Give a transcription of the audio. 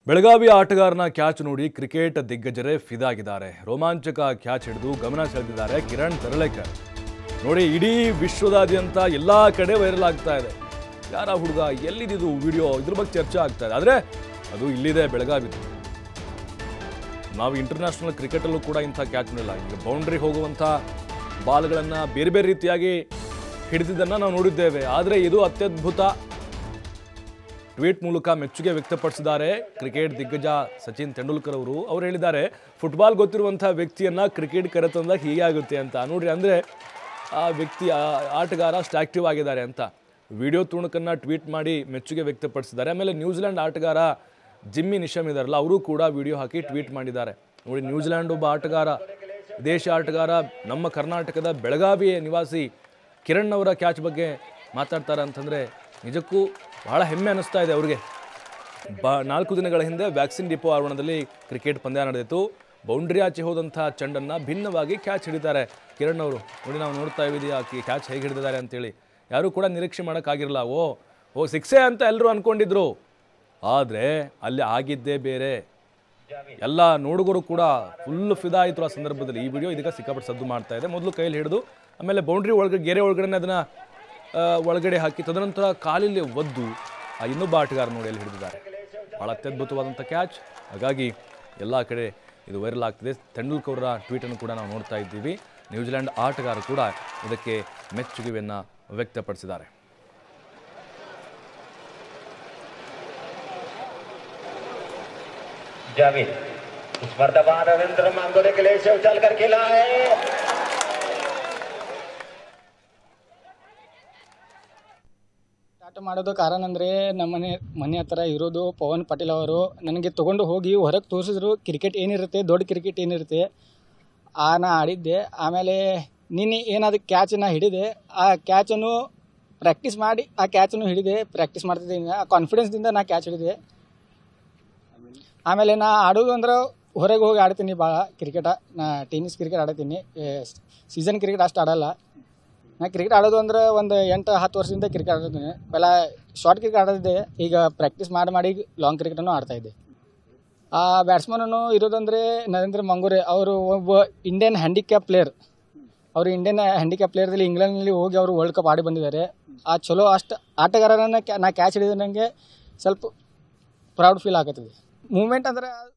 ಬೆಳಗಾವಿ ಆಟಗಾರನ ಕ್ಯಾಚ್ ನೋಡಿ ಕ್ರಿಕೆಟ್ ದಿಗ್ಗಜರೇ ಫಿದಾಗಿದ್ದಾರೆ ರೋಮಾಂಚಕ ಕ್ಯಾಚ್ ಹಿಡಿದು ಗಮನ ಸೆಳೆದಿದ್ದಾರೆ ಕಿರಣ್ ತರಳೇಕರ್ ನೋಡಿ ಇಡೀ ವಿಶ್ವದಾದ್ಯಂತ ಎಲ್ಲ ಕಡೆ ವೈರಲ್ ಆಗ್ತಾ ಇದೆ ಯಾರ ಹುಡುಗ ಎಲ್ಲಿದ್ದು ವಿಡಿಯೋ ಇದ್ರ ಬಗ್ಗೆ ಚರ್ಚೆ ಆಗ್ತಾ ಇದೆ ಆದರೆ ಅದು ಇಲ್ಲಿದೆ ಬೆಳಗಾವಿದು ನಾವು ಇಂಟರ್ನ್ಯಾಷನಲ್ ಕ್ರಿಕೆಟಲ್ಲೂ ಕೂಡ ಇಂಥ ಕ್ಯಾಚ್ ಇಲ್ಲ ಈಗ ಬೌಂಡ್ರಿ ಹೋಗುವಂಥ ಬಾಲ್ಗಳನ್ನು ಬೇರೆ ಬೇರೆ ರೀತಿಯಾಗಿ ಹಿಡಿದಿದ್ದನ್ನು ನಾವು ನೋಡಿದ್ದೇವೆ ಆದರೆ ಇದು ಅತ್ಯದ್ಭುತ ಟ್ವೀಟ್ ಮೂಲಕ ಮೆಚ್ಚುಗೆ ವ್ಯಕ್ತಪಡಿಸಿದ್ದಾರೆ ಕ್ರಿಕೆಟ್ ದಿಗ್ಗಜ ಸಚಿನ್ ತೆಂಡೂಲ್ಕರ್ ಅವರು ಅವ್ರು ಹೇಳಿದ್ದಾರೆ ಫುಟ್ಬಾಲ್ ಗೊತ್ತಿರುವಂಥ ವ್ಯಕ್ತಿಯನ್ನ ಕ್ರಿಕೆಟ್ ಕರೆತಂದಾಗ ಹೀಗೆ ಆಗುತ್ತೆ ಅಂತ ನೋಡ್ರಿ ಅಂದರೆ ಆ ವ್ಯಕ್ತಿ ಆ ಆಟಗಾರ ಅಷ್ಟು ಆಕ್ಟಿವ್ ಆಗಿದ್ದಾರೆ ಅಂತ ವಿಡಿಯೋ ತುಣುಕನ್ನು ಟ್ವೀಟ್ ಮಾಡಿ ಮೆಚ್ಚುಗೆ ವ್ಯಕ್ತಪಡಿಸಿದ್ದಾರೆ ಆಮೇಲೆ ನ್ಯೂಜಿಲೆಂಡ್ ಆಟಗಾರ ಜಿಮ್ಮಿ ನಿಶಮ್ ಇದಾರಲ್ಲ ಅವರು ಕೂಡ ವಿಡಿಯೋ ಹಾಕಿ ಟ್ವೀಟ್ ಮಾಡಿದ್ದಾರೆ ನೋಡಿ ನ್ಯೂಜಿಲೆಂಡ್ ಒಬ್ಬ ಆಟಗಾರ ದೇಶ ಆಟಗಾರ ನಮ್ಮ ಕರ್ನಾಟಕದ ಬೆಳಗಾವಿ ನಿವಾಸಿ ಕಿರಣ್ ಅವರ ಕ್ಯಾಚ್ ಬಗ್ಗೆ ಮಾತಾಡ್ತಾರೆ ಅಂತಂದರೆ ನಿಜಕ್ಕೂ ಬಹಳ ಹೆಮ್ಮೆ ಅನ್ನಿಸ್ತಾ ಇದೆ ಅವ್ರಿಗೆ ಬ ನಾಲ್ಕು ದಿನಗಳ ಹಿಂದೆ ವ್ಯಾಕ್ಸಿನ್ ಡಿಪೋ ಆವರಣದಲ್ಲಿ ಕ್ರಿಕೆಟ್ ಪಂದ್ಯ ನಡೆದಿತ್ತು ಬೌಂಡ್ರಿ ಆಚೆ ಹೋದಂಥ ಚೆಂಡನ್ನು ಭಿನ್ನವಾಗಿ ಕ್ಯಾಚ್ ಹಿಡಿತಾರೆ ಕಿರಣ್ ಅವರು ನೋಡಿ ನಾವು ನೋಡ್ತಾ ಇದ್ದೀವಿ ಆ ಕ್ಯಾಚ್ ಹೇಗೆ ಹಿಡಿದಿದ್ದಾರೆ ಅಂತೇಳಿ ಯಾರೂ ಕೂಡ ನಿರೀಕ್ಷೆ ಮಾಡೋಕ್ಕಾಗಿರಲ್ಲ ಓ ಓ ಸಿಕ್ಸೇ ಅಂತ ಎಲ್ಲರೂ ಅಂದ್ಕೊಂಡಿದ್ರು ಆದರೆ ಅಲ್ಲಿ ಆಗಿದ್ದೇ ಬೇರೆ ಎಲ್ಲ ನೋಡುಗರು ಕೂಡ ಫುಲ್ ಫಿದಾ ಆಯಿತು ಆ ಸಂದರ್ಭದಲ್ಲಿ ಈ ವಿಡಿಯೋ ಇದೀಗ ಸಿಕ್ಕಾಪಟ್ಟೆ ಸದ್ದು ಮಾಡ್ತಾ ಇದೆ ಮೊದಲು ಕೈಯಲ್ಲಿ ಹಿಡಿದು ಆಮೇಲೆ ಬೌಂಡ್ರಿ ಒಳಗಡೆ ಗೆರೆ ಒಳಗಡೆ ಅದನ್ನು ಒಳಗಡೆ ಹಾಕಿ ತದನಂತರ ಕಾಲಿಲ್ಲಿ ಒದ್ದು ಆ ಇನ್ನೊಬ್ಬ ಆಟಗಾರ ನೋಡಿ ಅಲ್ಲಿ ಹಿಡಿದಿದ್ದಾರೆ ಭಾಳ ಅತ್ಯದ್ಭುತವಾದಂಥ ಕ್ಯಾಚ್ ಹಾಗಾಗಿ ಎಲ್ಲ ಕಡೆ ಇದು ವೈರಲ್ ಆಗ್ತಿದೆ ತೆಂಡೂಲ್ಕರ್ ಅವರ ಟ್ವೀಟನ್ನು ಕೂಡ ನಾವು ನೋಡ್ತಾ ಇದ್ದೀವಿ ನ್ಯೂಜಿಲೆಂಡ್ ಆಟಗಾರ ಕೂಡ ಇದಕ್ಕೆ ಮೆಚ್ಚುಗೆಯನ್ನು ವ್ಯಕ್ತಪಡಿಸಿದ್ದಾರೆ जावेद इस मर्तबा रविंद्र मांगोरे के लिए से उछल कर खेला है ಸ್ಟಾರ್ಟ್ ಮಾಡೋದು ಕಾರಣ ಅಂದರೆ ನಮ್ಮ ಮನೆ ಮನೆ ಹತ್ರ ಇರೋದು ಪವನ್ ಪಾಟೀಲ್ ಅವರು ನನಗೆ ತೊಗೊಂಡು ಹೋಗಿ ಹೊರಗೆ ತೋರಿಸಿದ್ರು ಕ್ರಿಕೆಟ್ ಏನಿರುತ್ತೆ ದೊಡ್ಡ ಕ್ರಿಕೆಟ್ ಏನಿರುತ್ತೆ ಆ ನಾ ಆಡಿದ್ದೆ ಆಮೇಲೆ ನಿನ್ನೆ ಏನಾದ್ರು ಕ್ಯಾಚನ್ನ ಹಿಡಿದೆ ಆ ಕ್ಯಾಚನ್ನು ಪ್ರಾಕ್ಟೀಸ್ ಮಾಡಿ ಆ ಕ್ಯಾಚನ್ನು ಹಿಡಿದೆ ಪ್ರಾಕ್ಟೀಸ್ ಮಾಡ್ತಿದ್ದೀನಿ ಆ ಕಾನ್ಫಿಡೆನ್ಸ್ದಿಂದ ನಾ ಕ್ಯಾಚ್ ಹಿಡಿದೆ ಆಮೇಲೆ ನಾ ಆಡೋದು ಅಂದ್ರೆ ಹೊರಗೆ ಹೋಗಿ ಆಡ್ತೀನಿ ಭಾಳ ಕ್ರಿಕೆಟ ನಾ ಟೆನ್ನಿಸ್ ಕ್ರಿಕೆಟ್ ಆಡ್ತೀನಿ ಸೀಸನ್ ಕ್ರಿಕೆಟ್ ಅಷ್ಟು ಆಡಲ್ಲ ನಾ ಕ್ರಿಕೆಟ್ ಆಡೋದು ಅಂದ್ರೆ ಒಂದು ಎಂಟು ಹತ್ತು ವರ್ಷದಿಂದ ಕ್ರಿಕೆಟ್ ಆಡ್ತೀನಿ ಪೆಲ್ಲ ಶಾರ್ಟ್ ಕ್ರಿಕೆಟ್ ಆಡೋದಿದ್ದೆ ಈಗ ಪ್ರಾಕ್ಟೀಸ್ ಮಾಡಿ ಮಾಡಿ ಲಾಂಗ್ ಕ್ರಿಕೆಟನ್ನು ಆಡ್ತಾ ಇದ್ದೆ ಆ ಬ್ಯಾಟ್ಸ್ಮನನ್ನು ಇರೋದಂದರೆ ನರೇಂದ್ರ ಮಂಗೂರೆ ಅವರು ಒಬ್ಬ ಇಂಡಿಯನ್ ಹ್ಯಾಂಡಿಕ್ಯಾಪ್ ಪ್ಲೇಯರ್ ಅವರು ಇಂಡಿಯನ್ ಹ್ಯಾಂಡಿಕ್ಯಾಪ್ ಪ್ಲೇಯರ್ದಲ್ಲಿ ಇಂಗ್ಲೆಂಡ್ನಲ್ಲಿ ಹೋಗಿ ಅವರು ವರ್ಲ್ಡ್ ಕಪ್ ಆಡಿ ಬಂದಿದ್ದಾರೆ ಆ ಚಲೋ ಅಷ್ಟು ಆಟಗಾರರನ್ನು ಕ್ಯಾ ನಾ ಕ್ಯಾಚ್ ಹಿಡಿದ ನನಗೆ ಸ್ವಲ್ಪ ಪ್ರೌಡ್ ಫೀಲ್ ಆಗತ್ತದೆ ಮೂಮೆಂಟ್ ಅಂದ್ರೆ